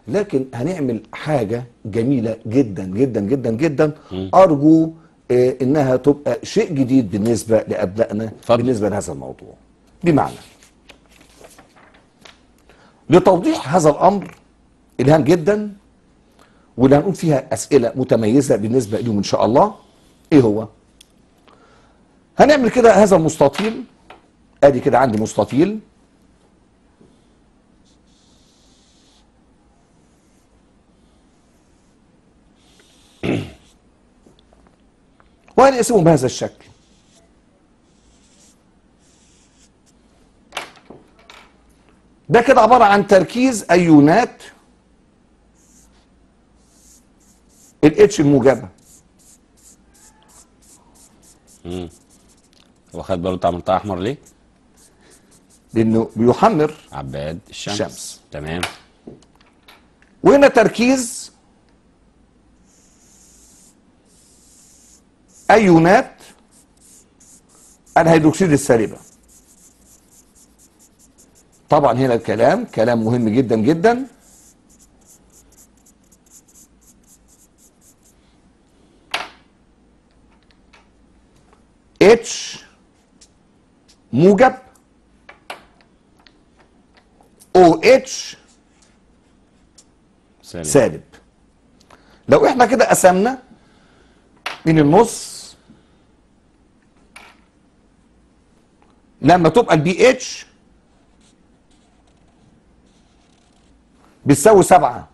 لكن هنعمل حاجه جميله جدا جدا جدا جدا ارجو آه، انها تبقى شيء جديد بالنسبه لابنائنا اتفضل. بالنسبه لهذا الموضوع بمعنى لتوضيح هذا الامر الهام جدا واللي هنقول فيها اسئله متميزه بالنسبه لهم ان شاء الله ايه هو هنعمل كده هذا المستطيل ادي كده عندي مستطيل وهنقسمه بهذا الشكل ده كده عبارة عن تركيز أيونات الاتش الموجبة هو خد باله انت عملتها احمر ليه؟ لأنه بيحمر عباد الشمس الشمس. تمام وهنا تركيز أيونات الهيدروكسيد السالبة طبعا هنا الكلام كلام مهم جدا جدا اتش موجب او اتش سالب سالب لو احنا كده قسمنا من النص لما تبقى البي اتش بتساوي سبعة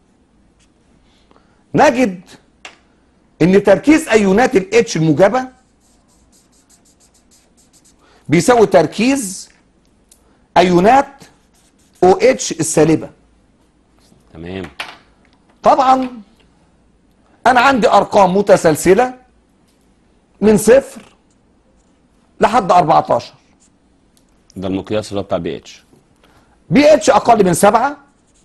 نجد ان تركيز ايونات الاتش الموجبة بيساوي تركيز ايونات او اتش السالبه تمام طبعا انا عندي ارقام متسلسله من صفر لحد 14 ده المقياس اللي هو بتاع بي اتش بي اتش اقل من سبعة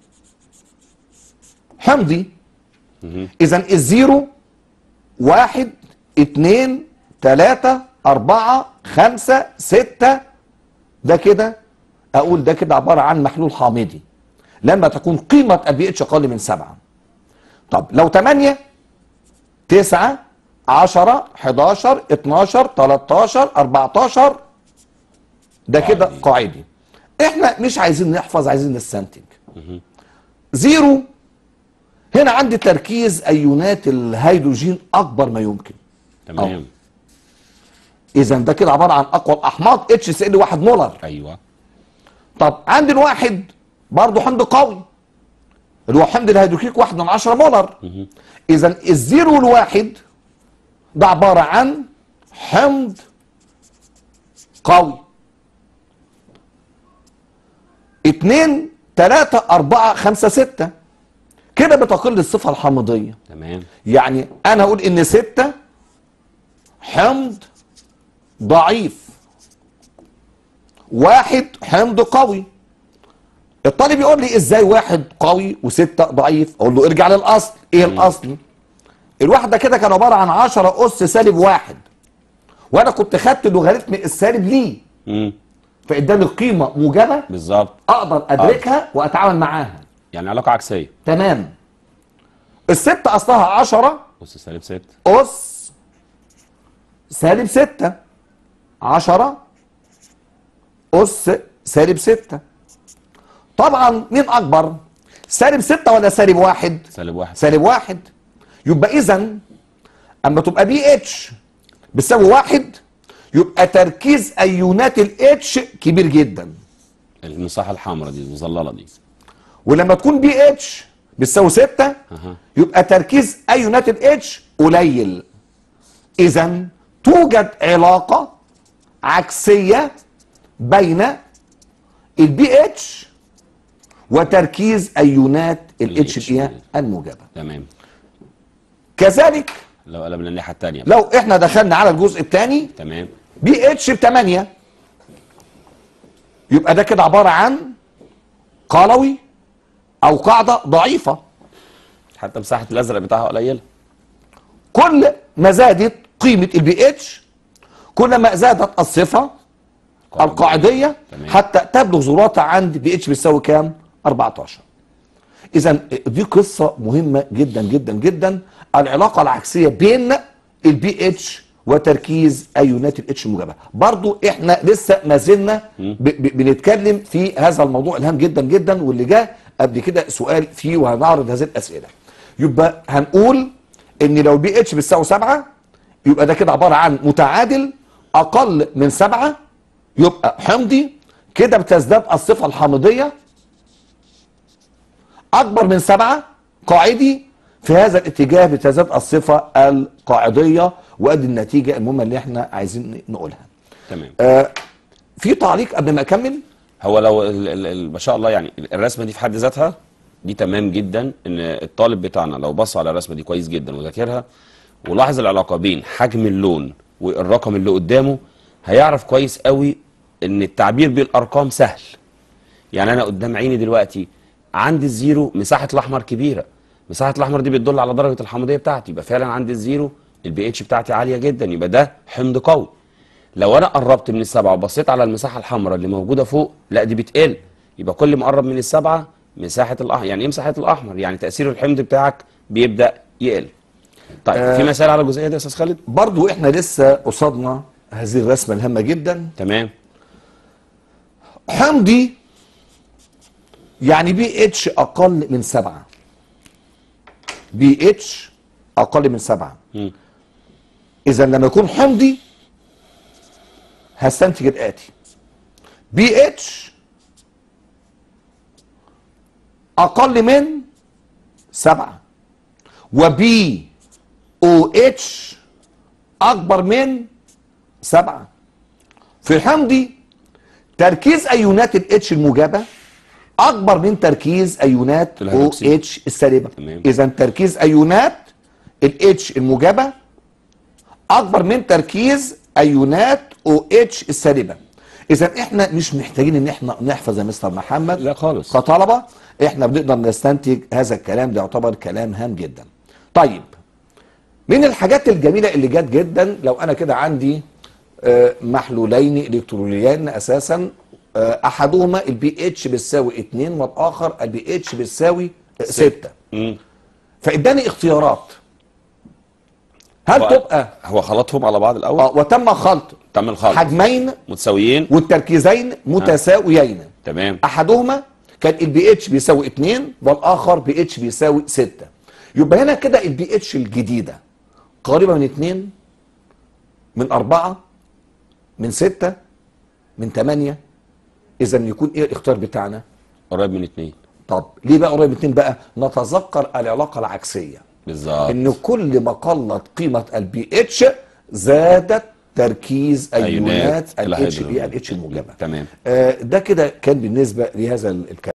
حمضي اذا الزيرو واحد اتنين تلاتة اربعة خمسة ستة ده كده اقول ده كده عبارة عن محلول حامضي لما تكون قيمة البي اتش اقل من سبعة طب لو تمانية تسعة عشرة حداشر اتناشر تلاتاشر اربعتاشر ده كده قاعدي. قاعدي احنا مش عايزين نحفظ عايزين نستنتج زيرو هنا عندي تركيز ايونات الهيدروجين اكبر ما يمكن تمام اذا ده كده عباره عن اقوى الاحماض اتش سي ال 1 مولر ايوه طب عندي الواحد برضه حمض قوي اللي هو حمض الهيدروكليك 1 من 10 مولر اذا الزيرو والواحد ده عباره عن حمض قوي اتنين تلاتة أربعة خمسة ستة كده بتقل الصفة الحامضية تمام يعني أنا أقول إن ستة حمض ضعيف واحد حمض قوي الطالب يقول لي ازاي واحد قوي وستة ضعيف اقول له ارجع للاصل ايه الاصل الواحد ده كده كان عبارة عن 10 اس سالب واحد وانا كنت خدت لوغاريتم السالب ليه امم فاداني قيمة موجبة بالظبط اقدر ادركها واتعامل معاها يعني علاقه عكسيه تمام الستة اصلها 10 بص سالب 6 أس سالب ستة عشرة أس سالب ستة طبعا مين أكبر سالب ستة ولا سالب واحد سالب 1 سالب واحد يبقى إذا أما تبقى بي اتش بتساوي واحد يبقى تركيز أيونات الاتش كبير جدا المساحه الحمراء دي المظلله دي ولما تكون بي اتش بتساوي ستة اها يبقى تركيز ايونات الاتش قليل اذا توجد علاقه عكسيه بين البي اتش وتركيز ايونات الاتش ال H. الايه الموجبه تمام كذلك لو قلبنا الناحيه الثانيه لو احنا دخلنا على الجزء الثاني تمام بي اتش ب 8 يبقى ده كده عباره عن قلوي او قاعده ضعيفه حتى مساحه الازرق بتاعها قليله كل ما زادت قيمة البي اتش كل ما زادت الصفة القاعدية تمام. حتى تبلغ ذراتها عند بي اتش بيساوي كام؟ 14 اذا دي قصه مهمه جدا جدا جدا العلاقه العكسيه بين البي اتش وتركيز ايونات الاتش الموجبه برضو احنا لسه ما زلنا ب- ب- بنتكلم في هذا الموضوع الهام جدا جدا واللي جاء قبل كده سؤال فيه وهنعرض هذه الاسئله يبقى هنقول ان لو البي اتش بتساوي 7 يبقى ده كده عباره عن متعادل اقل من 7 يبقى حمضي كده بتزداد الصفه الحامضيه اكبر من سبعة قاعدي في هذا الاتجاه بتزداد الصفة القاعدية وادي النتيجة المهمة اللي احنا عايزين نقولها تمام آه في تعليق قبل ما اكمل هو لو ال- ال- ال- ما شاء الله يعني الرسمه دي في حد ذاتها دي تمام جدا ان الطالب بتاعنا لو بص على الرسمه دي كويس جدا وذاكرها ولاحظ العلاقه بين حجم اللون والرقم اللي قدامه هيعرف كويس قوي ان التعبير بالارقام سهل يعني انا قدام عيني دلوقتي عندي الزيرو مساحه الاحمر كبيره مساحه الاحمر دي بتدل على درجه الحمضيه بتاعتي يبقى فعلا عندي الزيرو البي اتش بتاعتي عاليه جدا يبقى ده حمض قوي لو انا قربت من السبعه وبصيت على المساحه الحمراء اللي موجوده فوق لا دي بتقل يبقى كل ما اقرب من السبعه مساحه الاحمر يعني ايه مساحه الاحمر يعني تاثير الحمض بتاعك بيبدا يقل طيب آه. في مسائل على الجزئيه دي يا استاذ خالد برضو احنا لسه قصادنا هذه الرسمة الهامة جدا تمام حمضي يعني بي اتش اقل من سبعة بي اتش اقل من سبعة مم. اذا لما يكون حمضي هستنتج الاتي بي اتش اقل من سبعة وبي او اتش اكبر من سبعة في الحمضي تركيز ايونات الاتش الموجبه اكبر من تركيز ايونات او الهيدروكسيد. اتش السالبه تمام. اذا تركيز ايونات الاتش الموجبه اكبر من تركيز ايونات او اتش السالبه اذا احنا مش محتاجين ان احنا نحفظ يا مستر محمد لا خالص كطلبه احنا بنقدر نستنتج هذا الكلام ده يعتبر كلام هام جدا طيب من الحاجات الجميله اللي جت جدا لو انا كده عندي آه، محلولين الكترونيين اساسا آه، احدهما البي اتش بتساوي 2 والاخر البي اتش بتساوي 6 مم. فاداني اختيارات هل هو- تبقى هو خلطهم على بعض الاول آه، وتم خلط تم الخلط حجمين متساويين والتركيزين متساويين تمام احدهما كان البي اتش بيساوي 2 والاخر بي اتش بيساوي 6 يبقى هنا كده البي اتش الجديده قريبه من 2 من 4 من 6 من 8 اذا يكون ايه الاختيار بتاعنا قريب من اتنين طب ليه بقى قريب من 2 بقى نتذكر العلاقه العكسيه بالظبط ان كل ما قلت قيمه البي اتش زادت تركيز أيونات ايونات الاتش الهيدروجين. الاتش الموجبه تمام آه، ده كده كان بالنسبه لهذا الكلام